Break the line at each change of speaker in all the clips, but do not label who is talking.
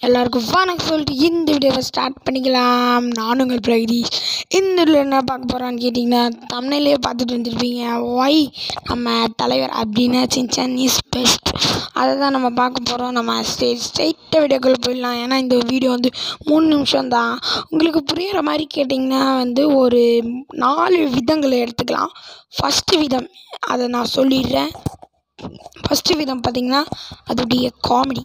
எல்லாருக்கும் வணக்கம் சொல்லிட்டு இந்த வீடியோவை ஸ்டார்ட் பண்ணிக்கலாம் நானும் உங்கள் பிரகதீஷ் இந்த வீடியோவில் என்ன பார்க்க போகிறான்னு கேட்டிங்கன்னா தமிழ்லேயே பார்த்துட்டு வந்துருப்பீங்க ஒய் நம்ம தலைவர் அப்படின்னா சின்சான் இஸ் பெஸ்ட் அதை தான் நம்ம பார்க்க போகிறோம் நம்ம ஸ்டே ஸ்ட்ரைட்டாக வீடியோக்குள்ளே போயிடலாம் ஏன்னா இந்த வீடியோ வந்து மூணு நிமிஷம் தான் உங்களுக்கு புரிகிற மாதிரி கேட்டிங்கன்னா வந்து ஒரு நாலு விதங்களை எடுத்துக்கலாம் ஃபஸ்ட்டு விதம் அதை நான் சொல்லிடுறேன் ஃபஸ்ட்டு விதம் பார்த்திங்கன்னா அதோடைய காமெடி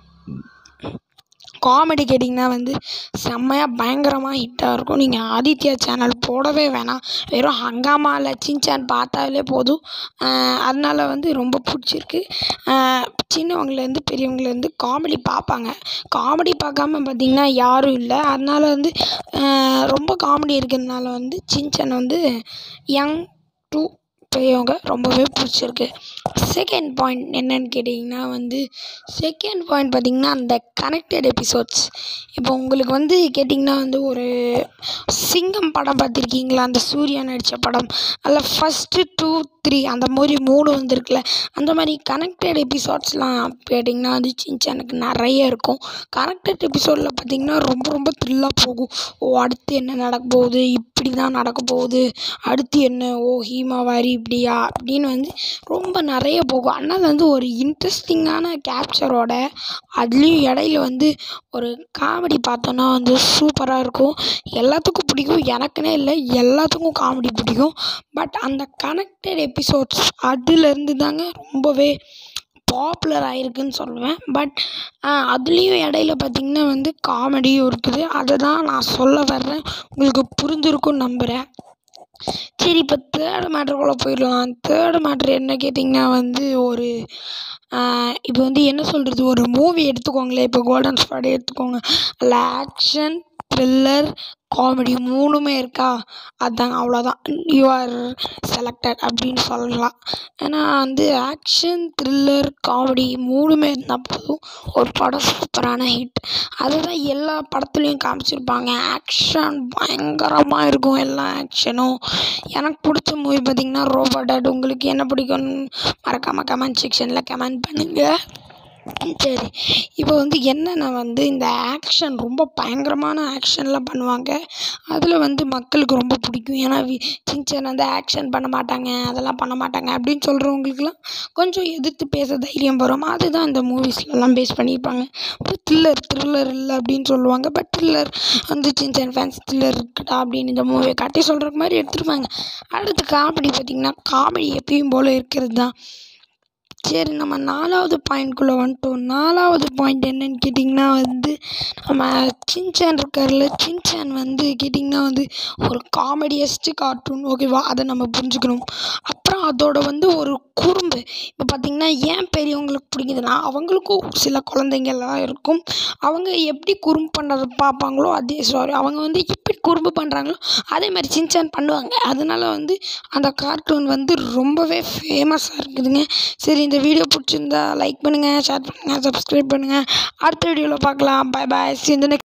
காமெடி கேட்டிங்கன்னா வந்து செம்மையாக பயங்கரமாக ஹிட்டாக இருக்கும் நீங்கள் ஆதித்யா சேனல் போடவே வேணாம் வெறும் ஹங்காமா இல்லை சின்சான் பார்த்தாலே போதும் அதனால வந்து ரொம்ப பிடிச்சிருக்கு சின்னவங்கலேருந்து பெரியவங்கலேருந்து காமெடி பார்ப்பாங்க காமெடி பார்க்காம பார்த்திங்கன்னா யாரும் இல்லை அதனால வந்து ரொம்ப காமெடி இருக்கிறதுனால வந்து சின்சான் வந்து யங் டு பெரியவங்க ரொம்பவே பிடிச்சிருக்கு செகண்ட் பாயிண்ட் என்னன்னு கேட்டிங்கன்னா வந்து செகண்ட் பாயிண்ட் பார்த்திங்கன்னா அந்த கனெக்டட் எபிசோட்ஸ் இப்போ உங்களுக்கு வந்து கேட்டிங்கன்னா வந்து ஒரு சிங்கம் படம் பார்த்துருக்கீங்களா அந்த சூர்யா நடித்த படம் அதில் ஃபஸ்ட்டு டூ த்ரீ அந்த மாதிரி மூணு வந்திருக்குல்ல அந்த மாதிரி கனெக்டட் எபிசோட்ஸ்லாம் கேட்டிங்கன்னா வந்து சின்சானுக்கு நிறைய இருக்கும் கனெக்டட் எபிசோடில் பார்த்திங்கன்னா ரொம்ப ரொம்ப த்ரில்லாக போகும் ஓ அடுத்து என்ன நடக்க போகுது இப்படி தான் நடக்க போகுது அடுத்து என்ன ஓ ஹீமாவாரி இப்படியா அப்படின்னு வந்து ரொம்ப நிறைய போகும் அதனால் வந்து ஒரு இன்ட்ரெஸ்டிங்கான கேப்சரோட அதுலேயும் இடையில வந்து ஒரு காமெடி பார்த்தோன்னா வந்து சூப்பராக இருக்கும் எல்லாத்துக்கும் பிடிக்கும் எனக்குன்னே இல்லை எல்லாத்துக்கும் காமெடி பிடிக்கும் பட் அந்த கனெக்டட் எபிசோட்ஸ் அதுலேருந்து தாங்க ரொம்பவே பாப்புலர் ஆகிருக்குன்னு சொல்லுவேன் பட் அதுலேயும் இடையில பார்த்திங்கன்னா வந்து காமெடியும் இருக்குது அதை தான் நான் சொல்ல வர்றேன் உங்களுக்கு புரிஞ்சிருக்கும்னு நம்புகிறேன் சரி இப்போ தேர்டு மேட்ருக்குள்ளே போயிடலாம் தேர்டு மேட்ரு என்ன கேட்டிங்கன்னா வந்து ஒரு இப்போ வந்து என்ன சொல்கிறது ஒரு மூவி எடுத்துக்கோங்களேன் இப்போ கோல்டன் ஸ்பாட் எடுத்துக்கோங்க அதில் ஆக்ஷன் த்ரில்லர் காமெடி மூணுமே இருக்கா அதாங்க அவ்வளோதான் யூ ஆர் செலக்டட் அப்படின்னு சொல்லலாம் ஏன்னா வந்து ஆக்ஷன் த்ரில்லர் காமெடி மூணுமே இருந்தால் போதும் ஒரு படம் சூப்பரான ஹிட் அதுதான் எல்லா படத்துலேயும் காமிச்சிருப்பாங்க ஆக்ஷன் பயங்கரமாக இருக்கும் எல்லா ஆக்ஷனும் எனக்கு பிடிச்ச மூவி பார்த்திங்கன்னா ரோபோட் உங்களுக்கு என்ன பிடிக்கும்னு மறக்காமல் கமெண்ட் செக்ஷனில் கமெண்ட் பண்ணுங்கள் சரி இப்போ வந்து என்னென்னா வந்து இந்த ஆக்ஷன் ரொம்ப பயங்கரமான ஆக்ஷன்லாம் பண்ணுவாங்க அதில் வந்து மக்களுக்கு ரொம்ப பிடிக்கும் ஏன்னா சின்சான் வந்து ஆக்ஷன் பண்ண மாட்டாங்க அதெல்லாம் பண்ண மாட்டாங்க அப்படின்னு சொல்கிறவங்களுக்குலாம் கொஞ்சம் எதிர்த்து பேச தைரியம் வரும் அதுதான் இந்த மூவிஸ்லலாம் பேஸ் பண்ணியிருப்பாங்க இப்போ த்ரில்லர் த்ரில்லர் இல்லை அப்படின்னு சொல்லுவாங்க பட் த்ரில்லர் வந்து சின்சான் ஃபேன்ஸ் த்ரில்லர் இருக்குடா அப்படின்னு இந்த மூவியை காட்டி சொல்கிற மாதிரி எடுத்துருப்பாங்க அடுத்து காமெடி பார்த்திங்கன்னா காமெடி எப்பயும் போல் இருக்கிறது தான் சரி நம்ம நாலாவது பாயிண்ட்குள்ளே வந்துட்டோம் நாலாவது பாயிண்ட் என்னன்னு கேட்டிங்கன்னா வந்து நம்ம சின்சான் இருக்கார்ல சின்சான் வந்து கேட்டிங்கன்னா வந்து ஒரு காமெடியஸ்ட்டு கார்ட்டூன் ஓகேவா அதை நம்ம புரிஞ்சுக்கணும் அப்புறம் அதோட வந்து ஒரு குறும்பு இப்போ பார்த்திங்கன்னா ஏன் பெரியவங்களுக்கு பிடிக்குதுன்னா அவங்களுக்கும் சில குழந்தைங்கள்லாம் இருக்கும் அவங்க எப்படி குறும்பு பண்ணுறது பார்ப்பாங்களோ அதே சாரி அவங்க வந்து எப்படி குறும்பு பண்ணுறாங்களோ அதே மாதிரி சின்சான் பண்ணுவாங்க அதனால வந்து அந்த கார்ட்டூன் வந்து ரொம்பவே ஃபேமஸாக இருக்குதுங்க சரி இந்த வீடியோ பிடிச்சிருந்தா லைக் பண்ணுங்கள் ஷேர் பண்ணுங்கள் சப்ஸ்கிரைப் பண்ணுங்கள் அடுத்த வீடியோவில் பார்க்கலாம் பாய் பாய் இந்த